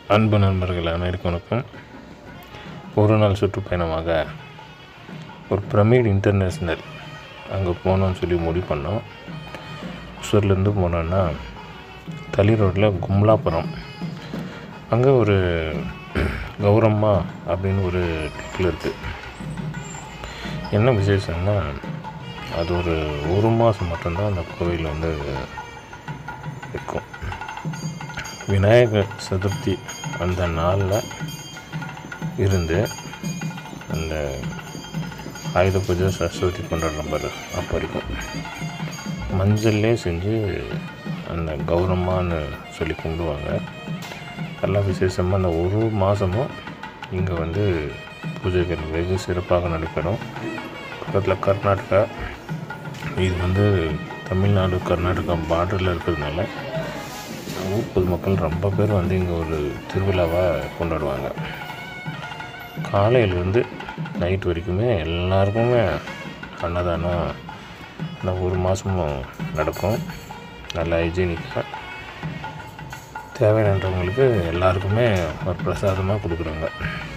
அன்பு நண்பர்கள் அனைவருக்கும் வணக்கம் ஒரு நாள் சுற்றுப்பயணமாக ஒரு பிரமிட் இன்டர்நேஷ்னல் அங்கே போகணும்னு சொல்லி முடிவு பண்ணோம் ஒசூர்லேருந்து போனோன்னா தளி ரோட்டில் கும்லாபுரம் அங்கே ஒரு கௌரம்மா அப்படின்னு ஒரு டெம்பிள் இருக்குது என்ன விசேஷம்னா அது ஒரு ஒரு மாதம் மட்டும்தான் அந்த கோவில் வந்து இருக்கும் விநாயகர் சதுர்த்தி அந்த நாளில் இருந்து அந்த ஆயுத பூஜை சரஸ்வதி கொண்டாடுற பாரு அப்போ வரைக்கும் மஞ்சள்லே செஞ்சு அந்த கௌரம்மான்னு சொல்லி கும்பிடுவாங்க எல்லாம் விசேஷமாக அந்த ஒரு மாதமும் இங்கே வந்து பூஜைகள் வெகு சிறப்பாக நடைபெறும் பக்கத்தில் கர்நாடகா இது வந்து தமிழ்நாடு கர்நாடகா பார்டரில் இருக்கிறதுனால ஊர் பொதுமக்கள் ரொம்ப பேர் வந்து இங்கே ஒரு திருவிழாவாக கொண்டாடுவாங்க காலையிலேருந்து நைட் வரைக்குமே எல்லாருக்குமே அன்னதானம் இந்த ஒரு மாதமும் நடக்கும் நல்ல ஹைஜீனிக்காக தேவையானவங்களுக்கு எல்லாருக்குமே ஒரு பிரசாதமாக கொடுக்குறாங்க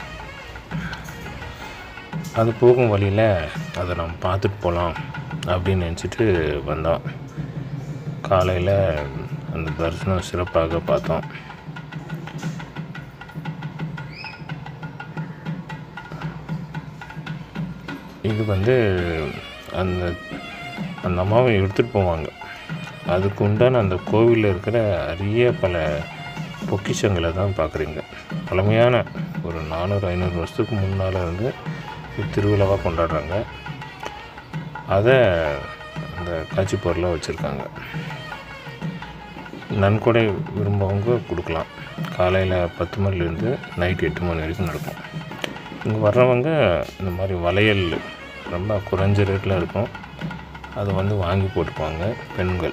அது போகும் வழியில் அதை நம்ம பார்த்துட்டு போகலாம் அப்படின்னு நினச்சிட்டு வந்தோம் காலையில் அந்த தரிசனம் சிறப்பாக பார்த்தோம் இது வந்து அந்த அந்த அம்மாவை எடுத்துகிட்டு போவாங்க அதுக்கு உண்டான அந்த கோவிலில் இருக்கிற அரிய பல பொக்கிஷங்களை தான் பார்க்குறீங்க பழமையான ஒரு நானூறு ஐநூறு வருஷத்துக்கு முன்னால் இருந்து திருவிழாவாக கொண்டாடுறாங்க அதை அந்த காட்சி பொருளாக வச்சுருக்காங்க நன்கொடை விரும்பவங்க கொடுக்கலாம் காலையில் பத்து மணிலேருந்து நைட் எட்டு மணி வரைக்கும் நடக்கும் இங்கே வர்றவங்க இந்த மாதிரி வளையல் ரொம்ப குறைஞ்ச ரேட்டில் இருக்கும் அதை வந்து வாங்கி போட்டுக்குவாங்க பெண்கள்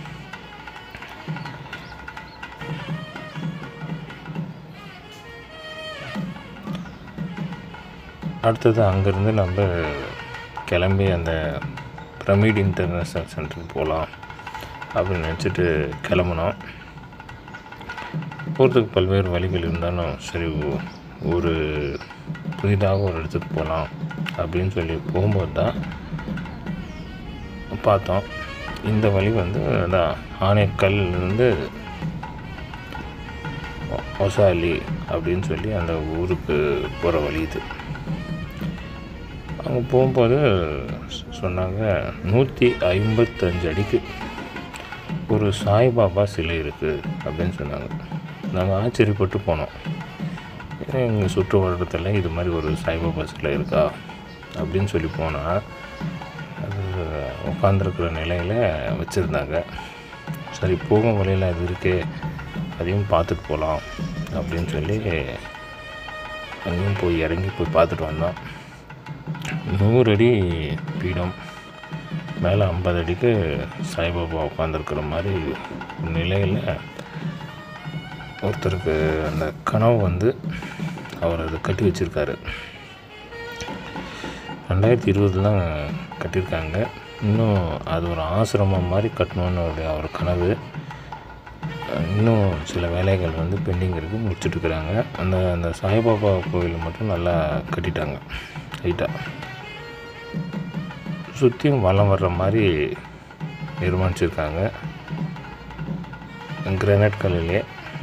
அடுத்தது அங்கேருந்து நம்ம கிளம்பி அந்த பிரமிட் இன்டர்நேஷ்னல் சென்டருக்கு போகலாம் அப்படின்னு நினச்சிட்டு கிளம்புனோம் போகிறதுக்கு பல்வேறு வழிகள் இருந்தாலும் சரி ஒ- ஒரு புதிதாக ஒரு இடத்துக்கு போகலாம் அப்படின்னு சொல்லி போகும்போது தான் பார்த்தோம் இந்த வழி வந்து அதான் ஆனைக்கல்லிருந்து ஒ- ஒசாலி அப்படின்னு சொல்லி அந்த ஊருக்கு போகிற வழி இது அங்கே போகும்போது சொ- சொன்னாங்க நூற்றி ஐம்பத்தஞ்சு அடிக்கு ஒரு சாய்பாபா சிலை இருக்குது அப்படின்னு சொன்னாங்க நாங்கள் ஆச்சரியப்பட்டு போனோம் ஏன் எங்கள் சுற்று வட்டாரத்தில் இது மாதிரி ஒரு சாய்பாபா சிலை இருக்கா அப்படின்னு சொல்லி போனால் அது உட்காந்துருக்கிற நிலையில் வச்சுருந்தாங்க சரி போகும் வழியில் அது இருக்கே அதையும் பார்த்துட்டு போகலாம் அப்படின்னு சொல்லி அங்கேயும் போய் இறங்கி போய் பார்த்துட்டு வந்தோம் நூறு அடி பீடம் மேலே ஐம்பது அடிக்கு சாய்பாபா உட்காந்துருக்கிற மாதிரி நிலையில் ஒருத்தருக்கு அந்த கனவு வந்து அவர் அதை கட்டி வச்சுருக்காரு ரெண்டாயிரத்தி இருபதுல தான் கட்டியிருக்காங்க இன்னும் அது ஒரு ஆசிரமம் மாதிரி கட்டணுன்னு அவருடைய அவர் கனவு இன்னும் சில வேலைகள் வந்து பெண்டிங் இருக்குது முடிச்சுட்டு இருக்கிறாங்க அந்த அந்த சாய்பாபா கோவில் மட்டும் நல்லா கட்டிட்டாங்க லைட்டாக சுற்றியும் வலம் வர்ற மாதிரி நிர்மாணிச்சிருக்காங்க கிரானைட் கல்லிலே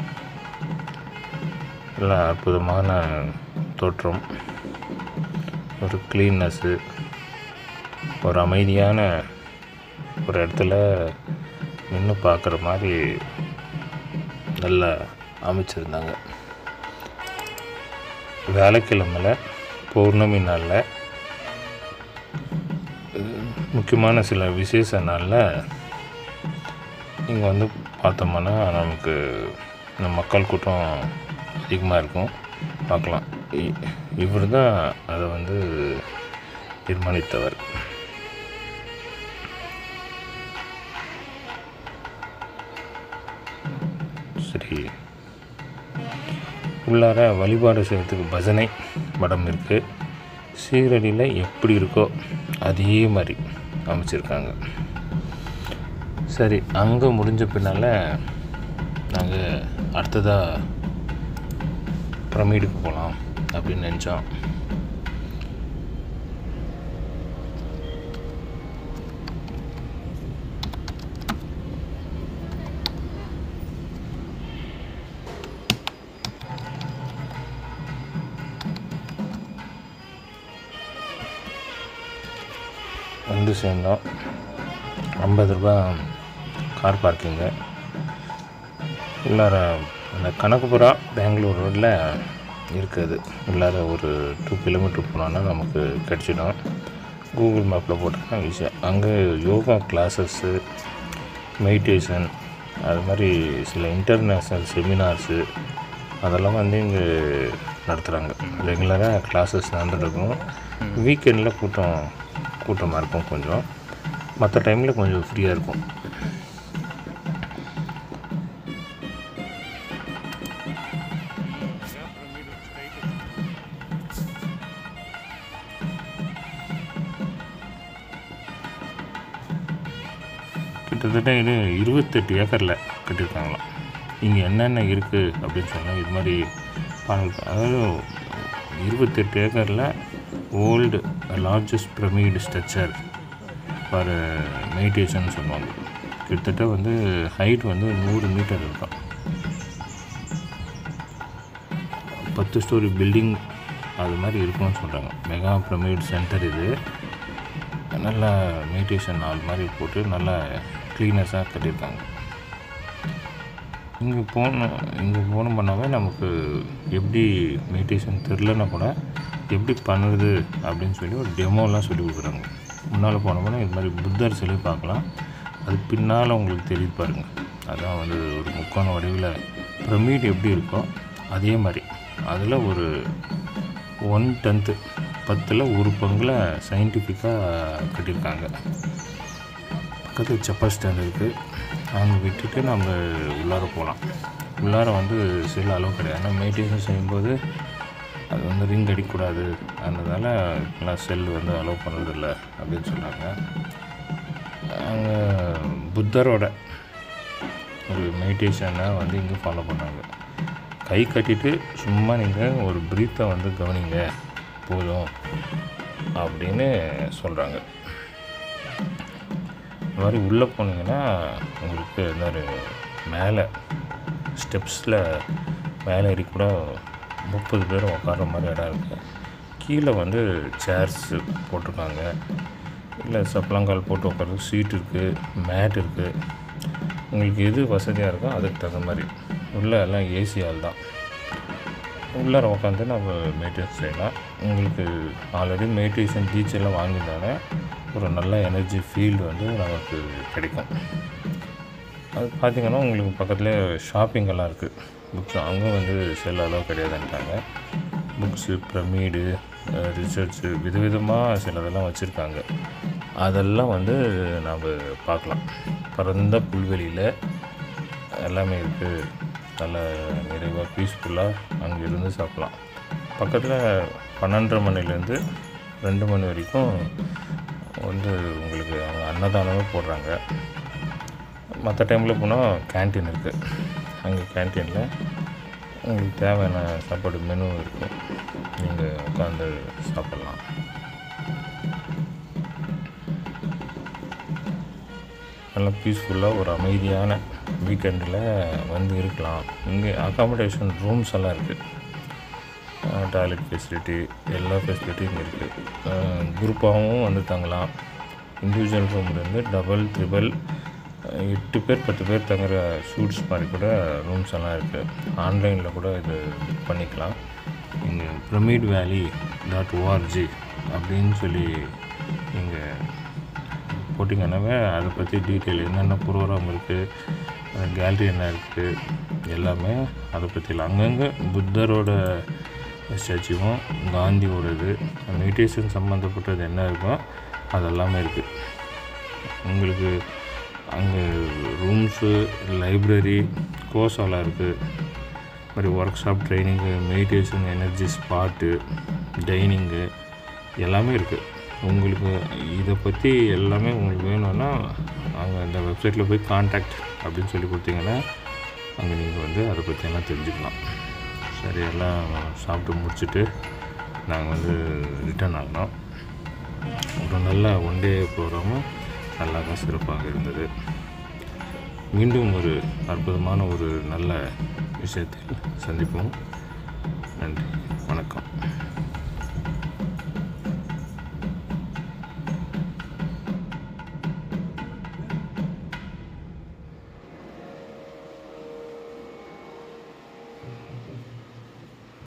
நல்ல அற்புதமான தோற்றம் ஒரு க்ளீன்னஸ்ஸு ஒரு அமைதியான ஒரு இடத்துல நின்று பார்க்குற மாதிரி நல்லா அமைச்சிருந்தாங்க வேலைக்கிழமையில் பௌர்ணமி நாளில் முக்கியமான சில விசேஷ நாளில் இங்கே வந்து பார்த்தோம்னா நமக்கு இந்த மக்கள் கூட்டம் அதிகமாக இருக்கும் பார்க்கலாம் இவர் தான் அதை வந்து தீர்மானித்தவர் சரி உள்ளார வழிபாடு செய்கிறதுக்கு பஜனை மடம் இருக்குது சீரடியில் எப்படி இருக்கோ அதே மாதிரி அமைச்சிருக்காங்க சரி அங்கே முடிஞ்ச பின்னால் நாங்கள் அடுத்ததாக பிரமிடுக்கு போகலாம் அப்படின்னு நினச்சோம் வந்து சேர்ந்தோம் ஐம்பது ரூபா கார் பார்க்கிங்கு உள்ளார அந்த கனகபுரா பெங்களூர் ரோட்டில் இருக்குது உள்ளார ஒரு டூ கிலோமீட்டர் போனோன்னா நமக்கு கிடச்சிடும் கூகுள் மேப்பில் போட்டோம்னா ஈஸியாக அங்கே யோகா கிளாஸஸ்ஸு மெடிடேஷன் அது மாதிரி சில இன்டர்நேஷ்னல் செமினார்ஸு அதெல்லாம் வந்து இங்கே நடத்துகிறாங்க ரெகுலராக கிளாஸஸ் நடந்துருக்கும் வீக்கெண்டில் கூட்டம் கூட்டமாக இருக்கும் கொஞ்சம் மற்ற டைமில் கொஞ்சம் ஃப்ரீயாக இருக்கும் கிட்டத்தட்ட இது இருபத்தெட்டு ஏக்கரில் கட்டியிருக்காங்களாம் இங்கே என்னென்ன இருக்குது அப்படின்னு சொன்னால் இது மாதிரி பாடல் அதாவது இருபத்தெட்டு ஏக்கரில் old largest pyramid structure for meditation சொல்லுவாங்க கிட்டத்தட்ட வந்து ஹைட் வந்து நூறு மீட்டர் இருக்கும் பத்து ஸ்டோரி பில்டிங் அது மாதிரி இருக்கும்னு சொல்கிறாங்க மெகா பிரமிட் சென்டர் இது நல்லா மெடிடேஷன் ஹால் மாதிரி போட்டு நல்லா க்ளீனஸாக கட்டியிருக்காங்க இங்கே போனோம் இங்கே போன பண்ணாவே நமக்கு எப்படி மெடிடேஷன் தெரிலன்னா கூட எப்படி பண்ணுறது அப்படின்னு சொல்லி ஒரு டெமோலாம் சொல்லி கொடுக்குறாங்க முன்னால் போனோம்னா இது மாதிரி புத்தர் சிலை பார்க்கலாம் அது பின்னால் உங்களுக்கு தெரியுது பாருங்கள் அதான் வந்து ஒரு முக்கோண வடிவில் பிரமிட் எப்படி இருக்கோ அதே மாதிரி அதில் ஒரு ஒன் டென்த்து பத்தில் ஒரு பங்கில் சயின்டிஃபிக்காக கட்டியிருக்காங்க பக்கத்தில் செப்பல் ஸ்டாண்ட் இருக்குது அங்கே விட்டுட்டு நம்ம உள்ளார போகலாம் உள்ளார வந்து செல் அளவு கிடையாது ஆனால் மெடிடேஷன் செய்யும்போது அது வந்து ரிங் அடிக்கக்கூடாது அதனால எல்லாம் செல் வந்து அலோவ் பண்ணுறதில்ல அப்படின்னு சொன்னாங்க அங்கே புத்தரோட ஒரு மெடிடேஷனை வந்து இங்கே ஃபாலோ பண்ணாங்க கை கட்டிட்டு சும்மா நீங்கள் ஒரு ப்ரீத்தை வந்து கவனிங்க போதும் அப்படின்னு சொல்கிறாங்க இந்த மாதிரி உள்ளே போனீங்கன்னா உங்களுக்கு இந்த ஒரு மேலே ஸ்டெப்ஸில் மேலே ஏறி கூட முப்பது பேர் உட்கார்ற மாதிரி இடம் இருக்குது கீழே வந்து சேர்ஸ் போட்டிருக்காங்க இல்லை சப்பளங்கால் போட்டு உட்கார்றது சீட் இருக்குது மேட் இருக்குது உங்களுக்கு எது வசதியாக இருக்கோ அதுக்கு தகுந்த மாதிரி உள்ளே எல்லாம் ஏசி ஆள் தான் உள்ளார உட்காந்து நம்ம மெடிடேஷன் செய்யலாம் உங்களுக்கு ஆல்ரெடி மெடிடேஷன் டீச்சர்லாம் வாங்கியிருந்தாலே ஒரு நல்ல எனர்ஜி ஃபீல்டு வந்து நமக்கு கிடைக்கும் அது பார்த்திங்கன்னா உங்களுக்கு பக்கத்துலேயே ஷாப்பிங் எல்லாம் இருக்குது புக்ஸ் அங்கே வந்து செல் அளவு கிடையாதுன்ட்டாங்க புக்ஸு பிரமீடு ரிசர்ச்சு விதவிதமாக சிலதெல்லாம் வச்சுருக்காங்க அதெல்லாம் வந்து நாம் பார்க்கலாம் பரந்த புல்வெளியில் எல்லாமே இருக்குது நல்ல நிறைவாக பீஸ்ஃபுல்லாக அங்கே இருந்து சாப்பிட்லாம் பக்கத்தில் பன்னெண்டரை மணிலேருந்து ரெண்டு மணி வரைக்கும் வந்து உங்களுக்கு அவங்க அன்னதானமே போடுறாங்க மற்ற டைமில் போனால் கேன்டீன் இருக்குது அங்கே கேன்டீனில் உங்களுக்கு தேவையான சாப்பாடு மெனு இருக்கும் நீங்கள் உட்காந்து சாப்பிட்லாம் நல்லா பீஸ்ஃபுல்லாக ஒரு அமைதியான வீக்கெண்டில் வந்து இருக்கலாம் இங்கே அகாமடேஷன் ரூம்ஸ் எல்லாம் இருக்குது டாய்லெட் ஃபெசிலிட்டி எல்லா ஃபெசிலிட்டியும் இங்கே இருக்குது குரூப்பாகவும் வந்து தங்கலாம் இண்டிவிஜுவல் ரூம்லேருந்து டபுள் ட்ரிபிள் எட்டு பேர் பத்து பேர் தங்குற ஷூட்ஸ் மாதிரி கூட ரூம்ஸ் எல்லாம் இருக்குது ஆன்லைனில் கூட இது புக் பண்ணிக்கலாம் இங்கே பிரமிட் வேலி டாட் ஓஆர்ஜி அப்படின்னு சொல்லி நீங்கள் போட்டிங்கன்னாவே அதை பற்றி டீட்டெயில் என்னென்ன ப்ரோக்ராம் இருக்குது கேலரி என்ன இருக்குது எல்லாமே அதை பற்றிலாம் அங்கங்கே புத்தரோட ஸ்டாச்சுவும் காந்தியோட இது மெடிடேஷன் சம்மந்தப்பட்டது என்ன இருக்கோ அதெல்லாமே இருக்குது உங்களுக்கு அங்கே ரூம்ஸு லைப்ரரி கோர்ஸெல்லாம் இருக்குது மாதிரி workshop training meditation energy spot dining எல்லாமே இருக்குது உங்களுக்கு இதை பற்றி எல்லாமே உங்களுக்கு வேணும்னா அங்கே இந்த வெப்சைட்டில் போய் காண்டாக்ட் அப்படின்னு சொல்லி கொடுத்தீங்கன்னா அங்கே நீங்கள் வந்து அதை பற்றியெல்லாம் தெரிஞ்சுக்கலாம் சரி எல்லாம் சாப்பிட்டு முடிச்சுட்டு நாங்கள் வந்து ரிட்டர்ன் ஆகினோம் ஒரு நல்ல ஒன் டே ப்ரோக்ராமும் நல்லாக சிறப்பாக இருந்தது மீண்டும் ஒரு அற்புதமான ஒரு நல்ல விஷயத்தில் சந்திப்போம் நன்றி வணக்கம்